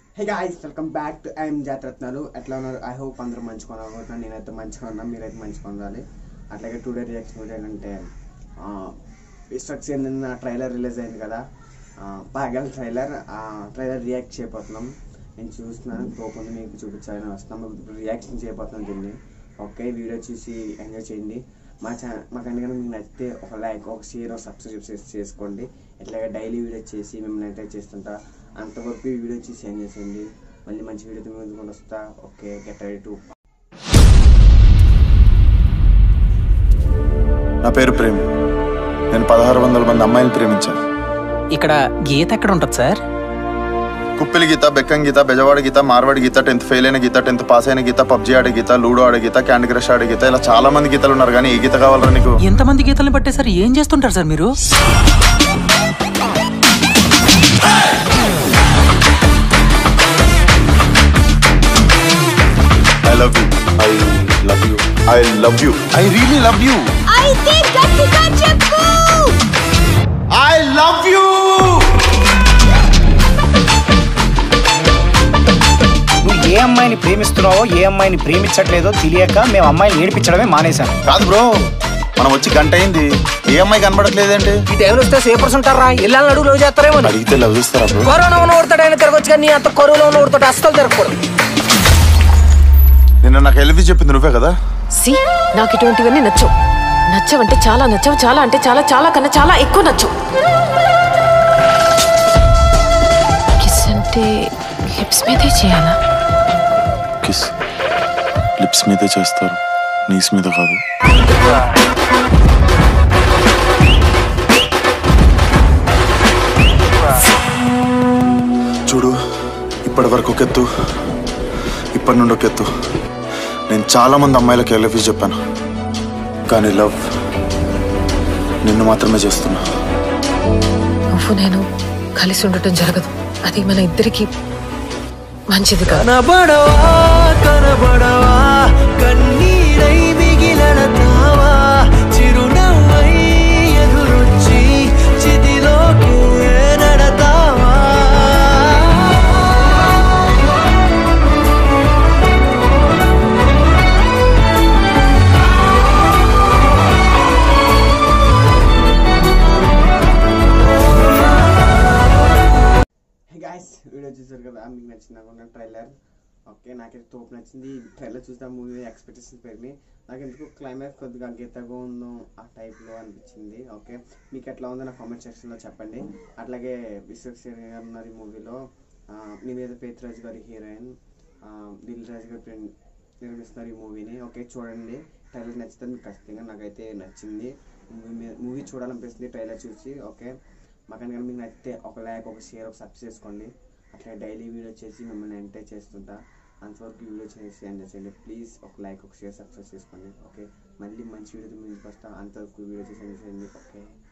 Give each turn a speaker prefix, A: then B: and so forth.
A: hey guys welcome back to I'm Jathiratnalu ఎట్లా ఉన్నారు I hope అందరూ మంచిగా అనుకుంటున్నాను నేనైతే మంచిగా ఉన్నా మీరైతే మంచిగా ఉండాలి అట్లాగే టుడే రియాక్షన్ కూడా ఏంటంటే ఇస్ట్రక్స్ నిన్న ట్రైలర్ రిలీజ్ అయింది కదా పాగల్ ట్రైలర్ ఆ ట్రైలర్ రియాక్ట్ చేయబోతున్నాం నేను చూస్తున్నాను పోకుండా మీకు చూపించాలని వస్తున్నాం ఇప్పుడు రియాక్షన్ చేయబోతున్నాం దీన్ని ఓకే వీడియో చూసి ఎంజాయ్ చేయండి మా ఛానల్ మా కనుక మీకు నచ్చితే ఒక లైక్ ఒక షేర్ ఒక సబ్స్క్రైబ్ చేసి చేసుకోండి ఇట్లాగే డైలీ వీడియో చేసి మిమ్మల్ని ఎంటర్టైన్ చేస్తుంటా అంతవరకు ఈ వీడియో చూసి ఎంజాయ్ చేయండి మళ్ళీ మంచి వీడియోతో ముందుకు ముందు వస్తా ఓకే గెట్ రెడీ టు
B: నా పేరు ప్రేమ్ నేను పదహారు వందల మంది అమ్మాయిలు ప్రేమించాను
C: ఇక్కడ గీత ఎక్కడ ఉంటుంది sir
B: Kuppili Geetha Bekkam Geetha Bezawada Geetha Marwadi Geetha tenth fail అయిన గీత టెన్త్ పాస్ అయిన గీత పబ్జీ ఆడే గీత లూడో ఆడే గీత క్యాండీ క్రష్ ఆడే గీత ఇలా చాలా మంది గీతలు ఉన్నారు కానీ ఏ గీత కావాలరా నీకు
C: ఎంతమంది గీతల్ని పట్టే సార్ ఏం చేస్తుంటారు సార్ మీరు
B: I love you I love you I love you I really love you
D: అయితే గట్టిగా చెప్పు
B: ఐ లవ్ యూ
E: నువ్వు ఏ అమ్మాయిని ప్రేమిస్తున్నావో ఏ అమ్మాయిని ప్రేమించట్లేదో తెలియక మేము అమ్మాయిని ఏడిపించడమే మానేశాం
B: కాదు బ్రో మనం వచ్చి గంట అయింది ఏ అమ్మాయి కనబడట్లేదేంటి
F: ఈ టైంలో వస్తే సేపర్స్ ఉంటారా ఇళ్ళని అడుగు లవ్ చేస్తారేమో
B: అడిగితే లవ్ చేస్తారా బ్రో
F: కరోనా ఉన్న ఊడతాడైనా తిరగొచ్చు కానీ నీ అంత కరువులో ఉన్న ఊడతాడు అస్సలు తిరగకూడదు
B: నిన్న నాకు ఎల్వి చెప్పింది నువ్వే కదా
G: సి నాకు ఇటువంటివన్నీ నచ్చవు నచ్చవంటే చాలా నచ్చవు చాలా అంటే చాలా చాలా కన్నా చాలా ఎక్కువ నచ్చవు కిస్ అంటే లిప్స్ మీదే చేయాలా
B: కిస్ లిప్స్ మీదే చేస్తారు నీస్ మీద కాదు చూడు ఇప్పటి వరకు ఒక ఎత్తు ఇప్పటి నుండి ఒక ఎత్తు నేను చాలా మంది అమ్మాయిలకి ఎల్ఎఫీస్ చెప్పాను కానీ లవ్ నిన్ను మాత్రమే చేస్తున్నా
G: నువ్వు నేను కలిసి ఉండటం జరగదు అది మన ఇద్దరికి మంచిది కాదు
F: కనబడవా కనబడవా కన్నీరై మిగిలడతావా చిరునవ్వై ఎదురొచ్చి చితిలోకి నడతావా
A: హే గాయస్ వీడియో చూసారు కదా మీకు నచ్చింది అనుకున్న ట్రైలర్ ఓకే నాకైతే తోపు నచ్చింది ట్రైలర్ చూస్తే ఆ మూవీ ఎక్స్పెక్టేషన్స్ పెరిగినాయి నాకు ఎందుకు క్లైమాక్స్ కొద్దిగా గీతగా ఉందో ఆ టైప్లో అనిపించింది ఓకే మీకు ఎట్లా ఉందో నా కామెంట్ సెక్షన్లో చెప్పండి అట్లాగే విశ్వక్సేన్ గారు ఉన్నారు ఈ మూవీలో నివేద పేత్రాజ్ గారి హీరోయిన్ దిల్ రాజు గారు ప్రిన్- నిర్మిస్తున్నారు ఈ మూవీని ఓకే చూడండి ట్రైలర్ నచ్చితే మీకు ఖచ్చితంగా నాకైతే నచ్చింది మూవీ మూవీ చూడాలనిపిస్తుంది ట్రైలర్ చూసి ఓకే మాకని కనుక మీకు నచ్చితే ఒక లైక్ ఒక షేర్ ఒక సబ్స్క్రైబ్ చేసుకోండి అట్లా డైలీ వీడియో చేసి మిమ్మల్ని ఎంటర్టైన్ చేస్తుంటా అంతవరకు వీడియో చేసి ఎంజాయ్ చేయండి ప్లీజ్ ఒక లైక్ ఒక షేర్ సబ్స్క్రైబ్ చేసుకోండి ఓకే మళ్ళీ మంచి వీడియో ముందుకు వస్తా అంతవరకు వీడియో చేసి ఎంజాయ్ చేయండి ఓకే